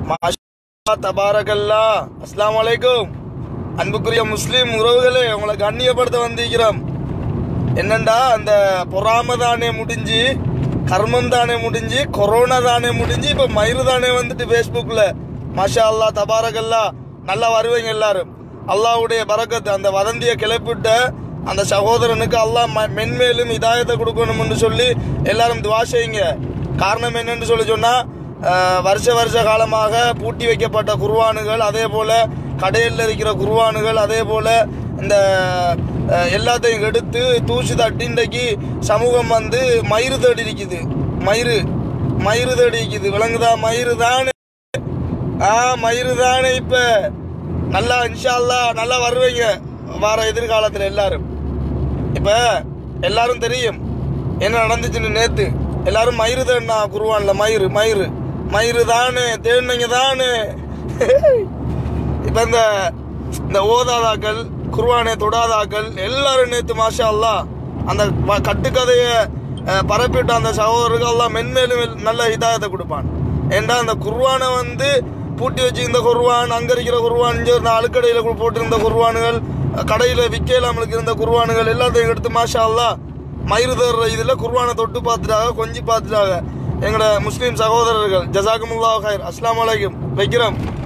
மாஷா தபாரகல்லா அஸ்ஸலாமு அலைக்கும் அன்புக்குரிய முஸ்லீம் உறவுகளே உங்களை கண்ணியப்படுத்த வந்திருக்கிறோம் என்னண்டா அந்த பொறாம தானே முடிஞ்சு கர்மம் தானே முடிஞ்சு கொரோனா தானே முடிஞ்சு இப்ப மயிறு தானே வந்துட்டு ஃபேஸ்புக்ல மாஷா அல்லா தபாரகல்லா நல்லா வருவீங்க எல்லாரும் அல்லாஹ்வுடைய பரக்கத்து அந்த வதந்தியை கிளப்பிட்ட அந்த சகோதரனுக்கு அல்லாஹ் ம- மென்மேலும் இதாயத்தை கொடுக்கணும்னு சொல்லி எல்லாரும் துவா செய்யுங்க காரணம் என்னன்னு சொல்லி சொன்னா அஹ், வருஷ வருஷ காலமாக பூட்டி வைக்கப்பட்ட குர்வானுகள் அதே போல கடையில் இருக்கிற குர்வானுகள் அதே போல இந்த அஹ், எல்லாத்தையும் எடுத்து தூசி தட்டி இன்றைக்கு சமூகம் வந்து மயிறு தேடி இருக்குது மயிறு மயிறு தேடி இருக்குது விளங்குதா மயிறு தானே ஆ மயிறு தானே இப்ப நல்லா இன்ஷா அல்லாஹ் நல்லா வருவீங்க வார எதிர்காலத்துல எல்லாரும் இப்ப எல்லாரும் தெரியும் என்ன நடந்துச்சுன்னு நேத்து எல்லாரும் மயிறு தேடினா குருவான்ல மயிறு மயிறு மயிறு தானே தேடினீங்க தானே இப்ப இந்த இந்த ஓதாதாக்கள் குர்வானை தொடாதாக்கள் எல்லாரும் நேத்து மாஷா அல்லாஹ் அந்த வ- கட்டுக்கதையை அஹ், பரப்பிட்ட அந்த சகோதரர்கள் எல்லாம் மென்மேலும் நல்ல இதாயத்தை கொடுப்பான் ஏண்டா அந்த குர்வானை வந்து பூட்டி வச்சிருந்த குர்வான் அங்க இருக்கிற குர்வான் இங்க இருந்த அழுக்கடையில கு- போட்டிருந்த குர்வானுகள் அஹ், கடையில விற்க இல்லாமலுக்கு இருந்த குர்வானுகள் எல்லாத்தையும் எடுத்து மாஷா அல்லாஹ் மயிறு தர்ற இதுல குர்வானை தொட்டு பார்த்துட்டாங்க கொஞ்சி பார்த்துட்டாங்க எங்களோட முஸ்லீம் சகோதரர்கள் ஜசாக்குமுல்லா ஹைர் அஸ்ஸலாமு அலைக்கும் வைக்கிறோம்